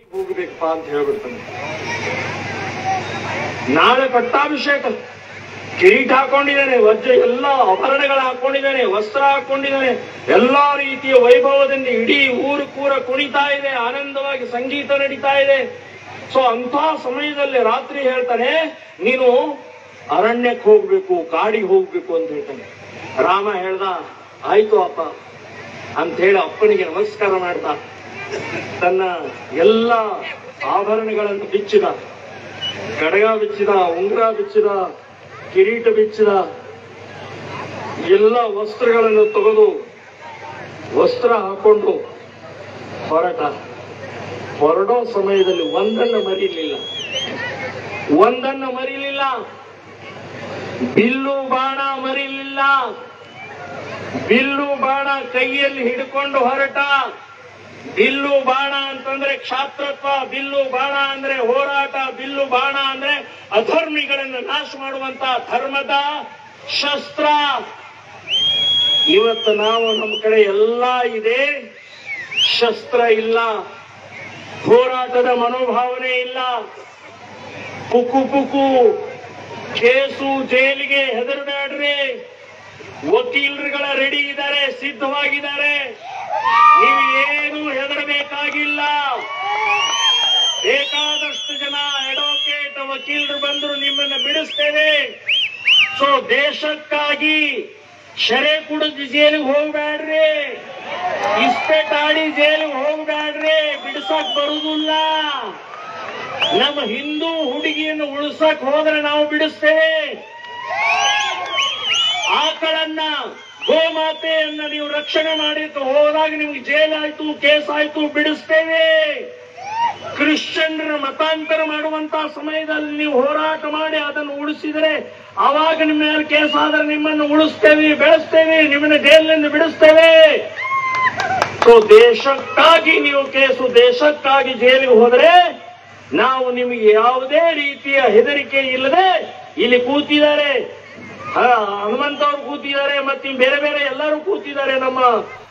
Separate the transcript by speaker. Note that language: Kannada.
Speaker 1: ಹೋಗ್ಬೇಕಪ್ಪ ಅಂತ ಹೇಳ್ಬಿಡ್ತಾನೆ ನಾಳೆ ಪಟ್ಟಾಭಿಷೇಕ ಕಿರೀಟ ಹಾಕೊಂಡಿದ್ದಾನೆ ವಜ್ರ ಎಲ್ಲ ಆಭರಣಗಳ ಹಾಕೊಂಡಿದ್ದಾನೆ ವಸ್ತ್ರ ಹಾಕೊಂಡಿದ್ದಾನೆ ಎಲ್ಲಾ ರೀತಿಯ ವೈಭವದಿಂದ ಇಡೀ ಊರು ಕೂರ ಕುಣಿತಾ ಇದೆ ಆನಂದವಾಗಿ ಸಂಗೀತ ನಡೀತಾ ಇದೆ ಸೊ ಅಂತ ಸಮಯದಲ್ಲಿ ರಾತ್ರಿ ಹೇಳ್ತಾನೆ ನೀನು ಅರಣ್ಯಕ್ಕೆ ಹೋಗ್ಬೇಕು ಕಾಡಿಗೆ ಹೋಗ್ಬೇಕು ಅಂತ ಹೇಳ್ತಾನೆ ರಾಮ ಹೇಳ್ದ ಆಯ್ತು ಅಪ್ಪ ಅಂತ ಹೇಳಿ ಅಪ್ಪನಿಗೆ ನಮಸ್ಕಾರ ಮಾಡ್ತಾ ತನ್ನ ಎಲ್ಲ ಆಭರಣಗಳನ್ನು ಬಿಚ್ಚಿದ ಕಡಗ ಬಿಚ್ಚಿದ ಉಂಗುರ ಬಿಚ್ಚಿದ ಕಿರೀಟ ಬಿಚ್ಚಿದ ಎಲ್ಲ ವಸ್ತ್ರಗಳನ್ನು ತೆಗೆದು ವಸ್ತ್ರ ಹಾಕೊಂಡು ಹೊರಟ ಹೊರಡೋ ಸಮಯದಲ್ಲಿ ಒಂದನ್ನ ಮರಿಲಿಲ್ಲ ಒಂದನ್ನ ಮರಿಲಿಲ್ಲ ಬಿಲ್ಲು ಬಾಣ ಮರಿಲಿಲ್ಲ ಬಿಲ್ಲು ಬಾಣ ಕೈಯಲ್ಲಿ ಹಿಡ್ಕೊಂಡು ಹೊರಟ ಬಿಲ್ಲು ಬಾಣ ಅಂತಂದ್ರೆ ಕ್ಷಾತ್ರತ್ವ ಬಿಲ್ಲು ಬಾಣ ಅಂದ್ರೆ ಹೋರಾಟ ಬಿಲ್ಲು ಬಾಣ ಅಂದ್ರೆ ಅಧರ್ಮಿಗಳನ್ನು ನಾಶ ಮಾಡುವಂತ ಧರ್ಮದ ಶಸ್ತ್ರ ಇವತ್ತು ನಾವು ನಮ್ಮ ಕಡೆ ಎಲ್ಲ ಇದೆ ಶಸ್ತ್ರ ಇಲ್ಲ ಹೋರಾಟದ ಮನೋಭಾವನೆ ಇಲ್ಲ ಪುಕು ಪುಕು ಕೇಸು ಜೈಲಿಗೆ ಹೆದರಬೇಡ್ರಿ ವಕೀಲರುಗಳ ರೆಡಿ ಇದ್ದಾರೆ ಸಿದ್ಧವಾಗಿದ್ದಾರೆ ನೀವು ಏನು ಹೆದರಬೇಕಾಗಿಲ್ಲ ಬೇಕಾದಷ್ಟು ಜನ ಅಡ್ವೊಕೇಟ್ ವಕೀಲರು ಬಂದ್ರು ನಿಮ್ಮನ್ನ ಬಿಡಿಸ್ತೇವೆ ಸೊ ದೇಶಕ್ಕಾಗಿ ಶರೆ ಕುಡಿದು ಜೈಲಿಗೆ ಹೋಗ್ಬೇಡ್ರಿ ಇಸ್ಪೇಟ್ ಆಡಿ ಜೈಲಿಗೆ ಹೋಗ್ಬೇಡ್ರಿ ಬಿಡಿಸಕ್ ಬರುದಿಲ್ಲ ನಮ್ಮ ಹಿಂದೂ ಹುಡುಗಿಯನ್ನು ಉಳಿಸಕ್ ಹೋದ್ರೆ ನಾವು ಬಿಡಿಸ್ತೇವೆ ಆಕಳನ್ನ ಗೋಮಾತೆಯನ್ನ ನೀವು ರಕ್ಷಣೆ ಮಾಡಿದ್ದು ಹೋದಾಗ ನಿಮ್ಗೆ ಜೈಲ್ ಆಯ್ತು ಕೇಸ್ ಆಯ್ತು ಬಿಡಿಸ್ತೇವೆ ಕ್ರಿಶ್ಚಿಯನ್ರ ಮತಾಂತರ ಮಾಡುವಂತ ಸಮಯದಲ್ಲಿ ನೀವು ಹೋರಾಟ ಮಾಡಿ ಅದನ್ನು ಉಳಿಸಿದರೆ ಆವಾಗ ನಿಮ್ಮ ಮೇಲೆ ಕೇಸ್ ಆದ್ರೆ ನಿಮ್ಮನ್ನು ಉಳಿಸ್ತೇವೆ ಬೆಳೆಸ್ತೇವೆ ನಿಮ್ಮನ್ನ ಜೈಲಿನಿಂದ ಬಿಡಿಸ್ತೇವೆ ಸೊ ದೇಶಕ್ಕಾಗಿ ನೀವು ಕೇಸು ದೇಶಕ್ಕಾಗಿ ಜೈಲಿಗೆ ಹೋದ್ರೆ ನಾವು ನಿಮಗೆ ಯಾವುದೇ ರೀತಿಯ ಹೆದರಿಕೆ ಇಲ್ಲದೆ ಇಲ್ಲಿ ಕೂತಿದ್ದಾರೆ ಹ, ಹನುಮಂತ ಅವರು ಕೂತಿದ್ದಾರೆ ಮತ್ತೆ ಬೇರೆ ಬೇರೆ ಎಲ್ಲರೂ ಕೂತಿದ್ದಾರೆ ನಮ್ಮ